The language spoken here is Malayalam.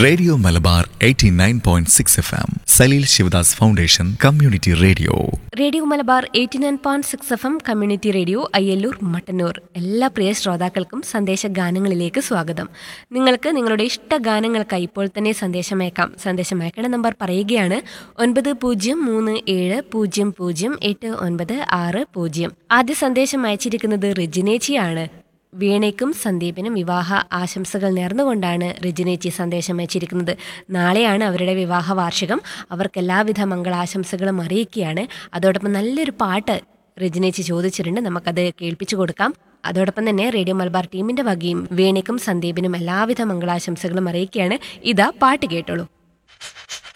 radio Malabar 89.6 F M Saleel Sivadas foundation community radio radio Malabar eighty nine point six F M community radio Ayyallur Mattannur എല്ലാ പ്രിയ ശ്രോതാക്കൾക്കും സന്ദേശ ഗാനങ്ങളിലേക്ക് സ്വാഗതം നിങ്ങൾക്ക് നിങ്ങളുടെ ഇഷ്ട ഗാനങ്ങൾക്കായി ഇപ്പോൾ തന്നെ സന്ദേശം അയക്കാം സന്ദേശം അയക്കണ നമ്പർ പറയുകയാണ് ഒൻപത് പൂജ്യം മൂന്ന് ഏഴ് പൂജ്യം പൂജ്യം എട്ട് ഒൻപത് ആറ് പൂജ്യം ആദ്യ സന്ദേശം അയച്ചിരിക്കുന്നത് റിജിനേച്ചിയാണ് വീണയ്ക്കും സന്ദീപിനും വിവാഹ ആശംസകൾ നേർന്നുകൊണ്ടാണ് റിജിനേച്ചി സന്ദേശം അയച്ചിരിക്കുന്നത് നാളെയാണ് അവരുടെ വിവാഹ വാർഷികം അവർക്ക് എല്ലാവിധ മംഗളാശംസകളും അറിയിക്കുകയാണ് അതോടൊപ്പം നല്ലൊരു പാട്ട് റിജിനേച്ചി ചോദിച്ചിട്ടുണ്ട് നമുക്കത് കേൾപ്പിച്ചു കൊടുക്കാം അതോടൊപ്പം തന്നെ റേഡിയോ മലബാർ ടീമിന്റെ വകയും വീണയ്ക്കും സന്ദീപിനും എല്ലാവിധ മംഗളാശംസകളും അറിയിക്കുകയാണ് ഇതാ പാട്ട് കേട്ടോളൂ